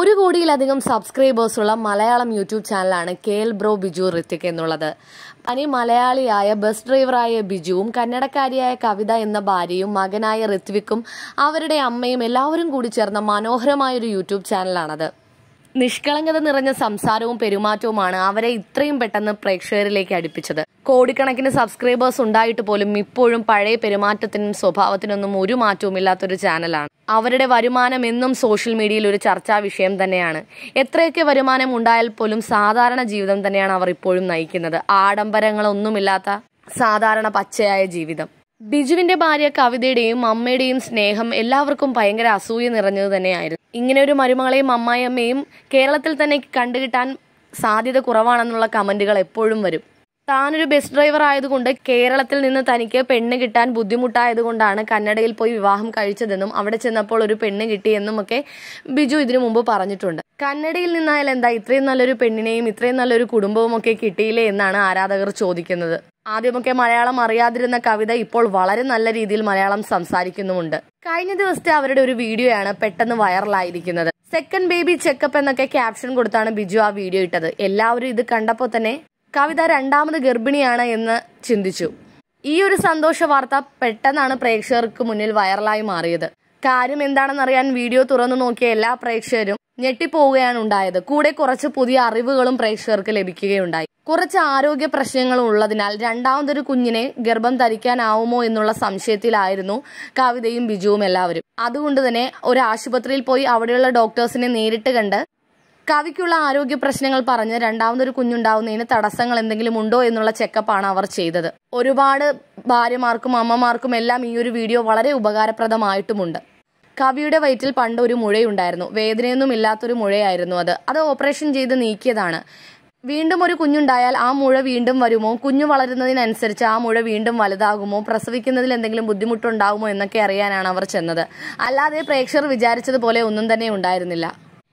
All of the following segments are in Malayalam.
ഒരു കോടിയിലധികം സബ്സ്ക്രൈബേഴ്സ് ഉള്ള മലയാളം യൂട്യൂബ് ചാനലാണ് K L bro Biju Hrithik എന്നുള്ളത് അനി മലയാളിയായ ബസ് ഡ്രൈവറായ ബിജുവും കന്നഡക്കാരിയായ കവിത എന്ന ഭാര്യയും മകനായ ഋത്വിക്കും അവരുടെ അമ്മയും എല്ലാവരും കൂടി ചേർന്ന മനോഹരമായ ഒരു യൂട്യൂബ് ചാനലാണത് നിഷ്കളങ്കത നിറഞ്ഞ സംസാരവും പെരുമാറ്റവുമാണ് അവരെ ഇത്രയും പെട്ടെന്ന് പ്രേക്ഷകരിലേക്ക് അടുപ്പിച്ചത് കോടിക്കണക്കിന് സബ്സ്ക്രൈബേഴ്സ് ഉണ്ടായിട്ട് പോലും ഇപ്പോഴും പഴയ പെരുമാറ്റത്തിനും സ്വഭാവത്തിനൊന്നും ഒരു മാറ്റവും ഇല്ലാത്തൊരു ചാനലാണ് അവരുടെ വരുമാനം എന്നും സോഷ്യൽ മീഡിയയിൽ ഒരു ചർച്ചാ വിഷയം തന്നെയാണ് എത്രയൊക്കെ വരുമാനം ഉണ്ടായാൽ പോലും സാധാരണ ജീവിതം തന്നെയാണ് അവർ ഇപ്പോഴും നയിക്കുന്നത് ആഡംബരങ്ങളൊന്നുമില്ലാത്ത സാധാരണ പച്ചയായ ജീവിതം ബിജുവിന്റെ ഭാര്യ കവിതയുടെയും അമ്മയുടെയും സ്നേഹം എല്ലാവർക്കും ഭയങ്കര അസൂയ നിറഞ്ഞത് തന്നെയായിരുന്നു ഇങ്ങനെ ഒരു മരുമകളെയും അമ്മായിയമ്മയും കേരളത്തിൽ തന്നെ കണ്ടുകിട്ടാൻ സാധ്യത കുറവാണെന്നുള്ള കമന്റുകൾ എപ്പോഴും വരും താനൊരു ബസ് ഡ്രൈവർ ആയതുകൊണ്ട് കേരളത്തിൽ നിന്ന് തനിക്ക് പെണ്ണ് കിട്ടാൻ ബുദ്ധിമുട്ടായതുകൊണ്ടാണ് കന്നഡയിൽ പോയി വിവാഹം കഴിച്ചതെന്നും അവിടെ ചെന്നപ്പോൾ ഒരു പെണ്ണ് കിട്ടിയെന്നും ഒക്കെ ബിജു ഇതിനു മുമ്പ് പറഞ്ഞിട്ടുണ്ട് കന്നഡയിൽ നിന്നായാൽ എന്താ ഇത്രയും നല്ലൊരു പെണ്ണിനെയും ഇത്രയും നല്ലൊരു കുടുംബവും ഒക്കെ കിട്ടിയില്ലേ എന്നാണ് ആരാധകർ ചോദിക്കുന്നത് ആദ്യമൊക്കെ മലയാളം അറിയാതിരുന്ന കവിത ഇപ്പോൾ വളരെ നല്ല രീതിയിൽ മലയാളം സംസാരിക്കുന്നുമുണ്ട് കഴിഞ്ഞ ദിവസത്തെ അവരുടെ ഒരു വീഡിയോയാണ് പെട്ടെന്ന് വൈറലായിരിക്കുന്നത് സെക്കൻഡ് ബേബി ചെക്കപ്പ് എന്നൊക്കെ ക്യാപ്ഷൻ കൊടുത്താണ് ബിജു ആ വീഡിയോ ഇട്ടത് എല്ലാവരും ഇത് കണ്ടപ്പോൾ തന്നെ കവിത രണ്ടാമത് ഗർഭിണിയാണ് എന്ന് ചിന്തിച്ചു ഈ ഒരു സന്തോഷ വാർത്ത പെട്ടെന്നാണ് പ്രേക്ഷകർക്ക് മുന്നിൽ വൈറലായി മാറിയത് കാര്യം എന്താണെന്നറിയാൻ വീഡിയോ തുറന്നു നോക്കിയ എല്ലാ പ്രേക്ഷകരും ഞെട്ടിപ്പോവുകയാണ് ഉണ്ടായത് കൂടെ കുറച്ച് പുതിയ അറിവുകളും പ്രേക്ഷകർക്ക് ലഭിക്കുകയുണ്ടായി കുറച്ച് ആരോഗ്യ പ്രശ്നങ്ങളും ഉള്ളതിനാൽ രണ്ടാമതൊരു കുഞ്ഞിനെ ഗർഭം ധരിക്കാനാവുമോ എന്നുള്ള സംശയത്തിലായിരുന്നു കവിതയും ബിജുവും എല്ലാവരും അതുകൊണ്ട് തന്നെ ഒരു ആശുപത്രിയിൽ പോയി അവിടെയുള്ള ഡോക്ടേഴ്സിനെ നേരിട്ട് കണ്ട് കവിക്കുള്ള ആരോഗ്യ പ്രശ്നങ്ങൾ പറഞ്ഞ് രണ്ടാമതൊരു കുഞ്ഞുണ്ടാവുന്നതിന് തടസ്സങ്ങൾ എന്തെങ്കിലും ഉണ്ടോ എന്നുള്ള ചെക്കപ്പാണ് അവർ ചെയ്തത് ഒരുപാട് ഭാര്യമാർക്കും അമ്മമാർക്കും എല്ലാം ഈ ഒരു വീഡിയോ വളരെ ഉപകാരപ്രദമായിട്ടുമുണ്ട് കവിയുടെ വയറ്റിൽ പണ്ട് ഒരു മുഴയുണ്ടായിരുന്നു വേദനയൊന്നും ഇല്ലാത്തൊരു മുഴയായിരുന്നു അത് അത് ഓപ്പറേഷൻ ചെയ്ത് നീക്കിയതാണ് വീണ്ടും ഒരു കുഞ്ഞുണ്ടായാൽ ആ മുഴ വീണ്ടും വരുമോ കുഞ്ഞു വളരുന്നതിനനുസരിച്ച് ആ മുഴ വീണ്ടും വലുതാകുമോ പ്രസവിക്കുന്നതിൽ എന്തെങ്കിലും ബുദ്ധിമുട്ടുണ്ടാകുമോ എന്നൊക്കെ അറിയാനാണ് അവർ ചെന്നത് അല്ലാതെ പ്രേക്ഷകർ വിചാരിച്ചതുപോലെ ഒന്നും തന്നെ ഉണ്ടായിരുന്നില്ല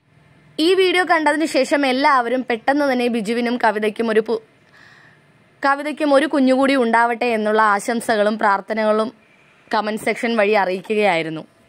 ഈ വീഡിയോ കണ്ടതിന് ശേഷം എല്ലാവരും പെട്ടെന്ന് തന്നെ ബിജുവിനും കവിതയ്ക്കും ഒരു പു- കവിതയ്ക്കും ഒരു കുഞ്ഞുകൂടി ഉണ്ടാവട്ടെ എന്നുള്ള ആശംസകളും പ്രാർത്ഥനകളും കമന്റ് സെക്ഷൻ വഴി അറിയിക്കുകയായിരുന്നു